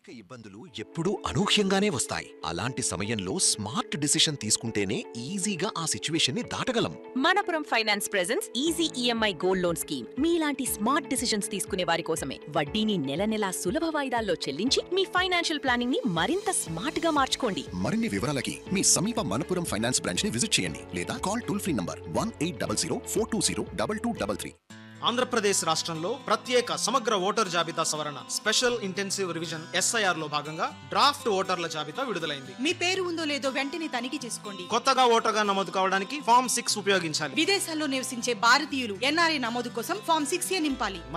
ఆర్థిక ఇబ్బందులు ఎప్పుడూ అనూహ్యంగానే వస్తాయి అలాంటి సమయంలో స్మార్ట్ డిసిషన్ తీసుకుంటేనే ఈజీగా ఆ సిచ్యువేషన్ ని దాటగలం Manappuram finance presents easy EMI gold loan scheme మీలాంటి స్మార్ట్ డిసిషన్స్ తీసుకునే వారి కోసమే వడ్డీని నెల నెలా సులభ వాయిదాల్లో చెల్లించి మీ ఫైనాన్షియల్ ప్లానింగ్ ని మరింత స్మార్ట్ గా మార్చుకోండి మరిన్ని వివరాలకి మీ సమీప మనపురం ఫైనాన్స్ బ్రాంచ్ ని విజిట్ చేయండి లేదా call toll free number one eight double zero four two zero double two double three Andhra Pradesh రాష్ట్రంలో ప్రత్యేక సమగ్ర ఓటర్ జాబితా సవరణ స్పెషల్ ఇంటెన్సివ్ రివిజన్ ఎస్ఐఆర్ లో భాగంగా డ్రాఫ్ట్ ఓటర్ల జాబితా విడుదలైంది మీ పేరు ఉందో లేదో వెంటనే తనిఖీ చేసుకోండి కొత్తగా ఓటర్గా నమోదు కావడానికి ఫామ్ సిక్స్ ఉపయోగించాలి విదేశాల్లో నివసించే భారతీయులు ఎన్ఆర్ఐ నమోదు కోసం ఫామ్ సిక్స్ ఏ నింపాలి